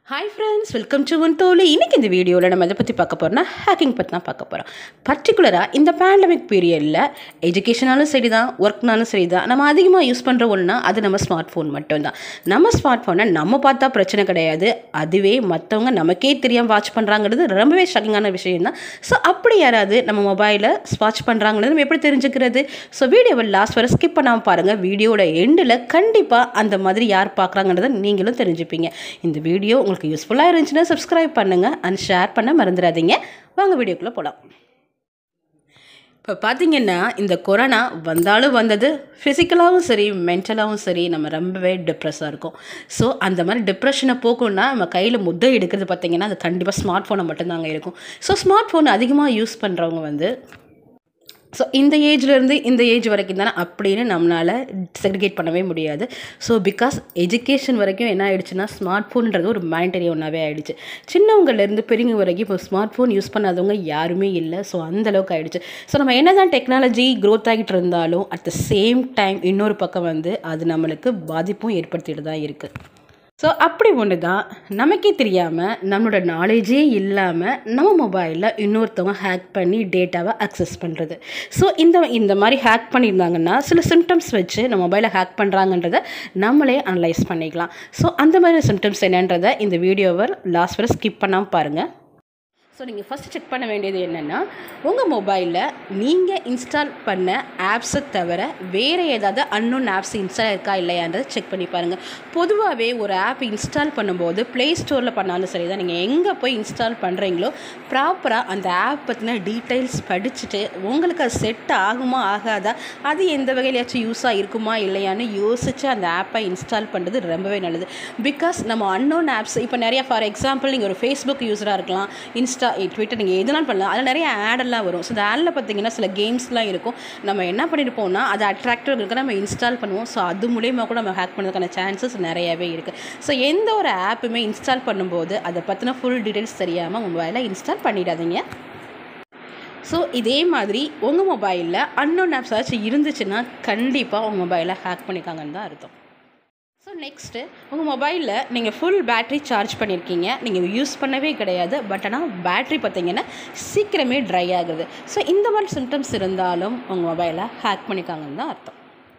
hi friends welcome to one தோலி இன்றைக்கி இந்த வீடியோவில் நம்ம எதை பற்றி பார்க்க போகிறோம்னா ஹேக்கிங் பற்றி தான் பார்க்க போகிறோம் பர்டிகுலராக இந்த பேண்டமிக் பீரியடில் எஜுகேஷனாலும் சரி தான் ஒர்க்னாலும் சரி தான் நம்ம அதிகமாக யூஸ் பண்ணுற ஒன்றுனா அது நம்ம ஸ்மார்ட் ஃபோன் மட்டும்தான் நம்ம ஸ்மார்ட் ஃபோனை நம்ம பார்த்தா பிரச்சனை கிடையாது அதுவே மற்றவங்க நமக்கே தெரியாமல் வாட்ச் பண்ணுறாங்கிறது ரொம்பவே ஷாக்கிங்கான விஷயம் தான் ஸோ அப்படி யாராவது நம்ம மொபைலை வாட்ச் பண்ணுறாங்கிறது நம்ம எப்படி தெரிஞ்சுக்கிறது ஸோ வீடியோவை லாஸ்ட் வரை ஸ்கிப் பண்ணாமல் பாருங்கள் வீடியோட எண்டில் கண்டிப்பாக அந்த மாதிரி யார் பார்க்குறாங்கன்றதை நீங்களும் தெரிஞ்சுப்பீங்க இந்த வீடியோ உங்களுக்கு யூஸ்ஃபுல்லாக இருந்துச்சுன்னா சப்ஸ்கிரைப் பண்ணுங்கள் அண்ட் ஷேர் பண்ண மறந்துடாதீங்க வாங்க வீடியோக்குள்ளே போகலாம் இப்போ பார்த்தீங்கன்னா இந்த கொரோனா வந்தாலும் வந்தது ஃபிசிக்கலாகவும் சரி மென்டலாகவும் சரி நம்ம ரொம்பவே டிப்ரெஸ்ஸாக இருக்கும் ஸோ அந்த மாதிரி டிப்ரெஷனை போக்கணும்னா நம்ம கையில் முத்தை எடுக்கிறது பார்த்தீங்கன்னா அது கண்டிப்பாக ஸ்மார்ட் ஃபோனை மட்டும்தாங்க இருக்கும் ஸோ ஸ்மார்ட் ஃபோன் அதிகமாக யூஸ் பண்ணுறவங்க வந்து ஸோ இந்த ஏஜ்லேருந்து இந்த ஏஜ் வரைக்கும் தானே அப்படின்னு நம்மளால் செக்ரிகேட் பண்ணவே முடியாது ஸோ பிகாஸ் எஜுகேஷன் வரைக்கும் என்ன ஆயிடுச்சுன்னா ஸ்மார்ட் ஃபோன்ன்றது ஒரு மேண்டரி ஒன்றாவே ஆயிடுச்சு சின்னவங்கலேருந்து பெரியவங்க வரைக்கும் இப்போ ஸ்மார்ட் ஃபோன் யூஸ் பண்ணாதவங்க யாருமே இல்லை ஸோ அந்த அளவுக்கு ஆயிடுச்சு ஸோ நம்ம என்ன தான் டெக்னாலஜி க்ரோத் ஆகிட்டு இருந்தாலும் அட் த சேம் டைம் இன்னொரு பக்கம் வந்து அது நம்மளுக்கு பாதிப்பும் ஏற்படுத்திட்டு தான் இருக்குது ஸோ அப்படி ஒன்று தான் நமக்கே தெரியாமல் நம்மளோட நாலேஜே இல்லாமல் நம்ம மொபைலில் இன்னொருத்தவங்க ஹேக் பண்ணி டேட்டாவை அக்சஸ் பண்ணுறது ஸோ இந்த இந்த மாதிரி ஹேக் பண்ணியிருந்தாங்கன்னா சில சிம்டம்ஸ் வச்சு நம்ம மொபைலை ஹேக் பண்ணுறாங்கன்றதை நம்மளே அனலைஸ் பண்ணிக்கலாம் ஸோ அந்த மாதிரி சிம்டம்ஸ் என்னன்றதை இந்த வீடியோவை லாஸ்ட் வரை ஸ்கிப் பண்ணாமல் பாருங்கள் ஸோ நீங்கள் ஃபஸ்ட்டு செக் பண்ண வேண்டியது என்னென்னா உங்கள் மொபைலில் நீங்கள் இன்ஸ்டால் பண்ண ஆப்ஸை தவிர வேறு ஏதாவது அன்னோன் ஆப்ஸ் இன்ஸ்டால் இருக்கா இல்லையான்றதை செக் பண்ணி பாருங்கள் பொதுவாகவே ஒரு ஆப் இன்ஸ்டால் பண்ணும்போது ப்ளே ஸ்டோரில் பண்ணாலும் சரி தான் நீங்கள் எங்கே போய் இன்ஸ்டால் பண்ணுறீங்களோ ப்ராப்பராக அந்த ஆப் பற்றின டீட்டெயில்ஸ் படிச்சுட்டு உங்களுக்கு அது செட் ஆகுமா ஆகாதா அது எந்த வகையிலாச்சும் யூஸாக இருக்குமா இல்லையான்னு யோசித்து அந்த ஆப்பை இன்ஸ்டால் பண்ணுறது ரொம்பவே நல்லது பிகாஸ் நம்ம அன்னோன் ஆப்ஸ் இப்போ நிறையா ஃபார் எக்ஸாம்பிள் நீங்கள் ஒரு ஃபேஸ்புக் யூஸராக இருக்கலாம் இன்ஸ்டா ட்விட்டர் நீங்கள் எதுனாலும் பண்ணலாம் அதில் நிறைய ஆடெல்லாம் வரும் ஸோ இந்த ஆடில் பார்த்தீங்கன்னா சில கேம்ஸ்லாம் இருக்கும் நம்ம என்ன பண்ணியிருப்போம்னா அது அட்ராக்டிவ் இருக்க நம்ம இன்ஸ்டால் பண்ணுவோம் ஸோ அது மூலியமாக கூட நம்ம ஹேக் பண்ணுறதுக்கான சான்சஸ் நிறையவே இருக்குது ஸோ எந்த ஒரு ஆப்புமே இன்ஸ்டால் பண்ணும்போது அதை பற்றின ஃபுல் டீட்டெயில்ஸ் தெரியாமல் மொபைலில் இன்ஸ்டால் பண்ணிடாதீங்க ஸோ இதே மாதிரி உங்கள் மொபைலில் அன்னோன் ஆப்ஸ் ஏதாச்சும் இருந்துச்சுன்னா கண்டிப்பாக உங்கள் மொபைலை ஹேக் பண்ணிக்காங்கன்னு தான் அர்த்தம் ஸோ நெக்ஸ்ட்டு உங்கள் மொபைலில் நீங்கள் ஃபுல் பேட்ரி சார்ஜ் பண்ணியிருக்கீங்க நீங்கள் யூஸ் பண்ணவே கிடையாது பட் ஆனால் பேட்ரி பார்த்தீங்கன்னா சீக்கிரமே ட்ரை ஆகுது ஸோ இந்த மாதிரி சிம்டம்ஸ் இருந்தாலும் உங்கள் மொபைலை ஹேக் பண்ணிக்காங்கன்னு தான் அர்த்தம்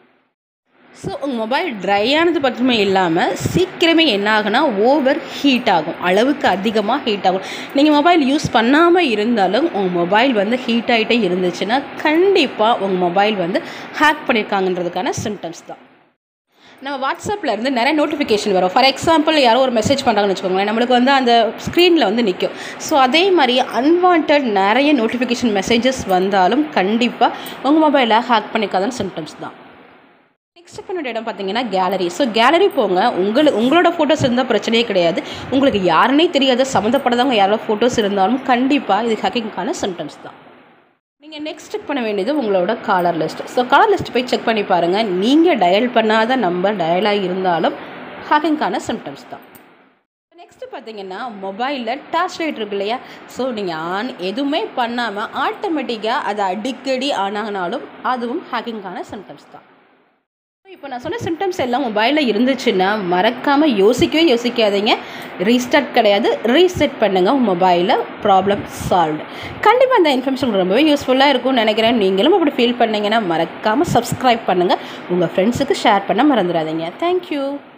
ஸோ உங்கள் மொபைல் ட்ரை ஆனது மட்டுமே இல்லாமல் சீக்கிரமே என்ன ஆகுனா ஓவர் ஹீட் ஆகும் அளவுக்கு அதிகமாக ஹீட் ஆகும் நீங்கள் மொபைல் யூஸ் பண்ணாமல் இருந்தாலும் உங்கள் மொபைல் வந்து ஹீட் ஆகிட்டே இருந்துச்சுன்னா கண்டிப்பாக உங்கள் மொபைல் வந்து ஹேக் பண்ணியிருக்காங்கன்றதுக்கான சிம்டம்ஸ் தான் நம்ம வாட்ஸ்அப்பில் இருந்து நிறைய நோட்டிஃபிகேஷன் வரும் ஃபார் எக்ஸாம்பிள் யாரோ ஒரு மெசேஜ் பண்ணுறாங்கன்னு வச்சுக்கோங்களேன் நம்மளுக்கு வந்து அந்த ஸ்க்ரீனில் வந்து நிற்கும் ஸோ அதே மாதிரி அன்வான்ட் நிறைய நோட்டிஃபிகேஷன் மெசேஜஸ் வந்தாலும் கண்டிப்பாக உங்கள் மொபைலை ஹேக் பண்ணிக்காதான சிம்டம்ஸ் தான் நெக்ஸ்ட் பண்ண இடம் பார்த்தீங்கன்னா கேலரி ஸோ கேலரி போங்க உங்களுக்கு உங்களோட ஃபோட்டோஸ் இருந்தால் பிரச்சனையே கிடையாது உங்களுக்கு யாருன்னே தெரியாத சம்மந்தப்படாதவங்க யாரோ ஃபோட்டோஸ் இருந்தாலும் கண்டிப்பாக இது ஹேக்கிங்கான சிம்டம்ஸ் தான் நீங்கள் நெக்ஸ்ட் செக் பண்ண வேண்டியது உங்களோட caller list so caller list போய் செக் பண்ணி பாருங்கள் நீங்கள் டயல் பண்ணாத நம்பர் டயலாக இருந்தாலும் ஹேக்கிங்கான சிம்டம்ஸ் தான் நெக்ஸ்ட்டு பார்த்தீங்கன்னா மொபைலில் டார்ச் லைட் இருக்கு இல்லையா ஸோ நீங்கள் ஆன் எதுவுமே பண்ணாமல் ஆட்டோமேட்டிக்காக அது அடிக்கடி ஆன் ஆகினாலும் அதுவும் ஹேக்கிங்கான சிம்டம்ஸ் தான் இப்போ நான் சொன்ன சிம்டம்ஸ் எல்லாம் மொபைலில் இருந்துச்சுன்னா மறக்காமல் யோசிக்கவே யோசிக்காதீங்க ரீஸ்டார்ட் கிடையாது ரீசெட் பண்ணுங்கள் உங்கள் மொபைலில் ப்ராப்ளம் சால்வ்டு கண்டிப்பாக அந்த இன்ஃபர்மேஷன் ரொம்பவே யூஸ்ஃபுல்லாக இருக்கும்னு நினைக்கிறேன் நீங்களும் அப்படி ஃபீல் பண்ணிங்கன்னா மறக்காமல் சப்ஸ்கிரைப் பண்ணுங்கள் உங்கள் ஃப்ரெண்ட்ஸுக்கு ஷேர் பண்ண மறந்துடாதீங்க தேங்க்யூ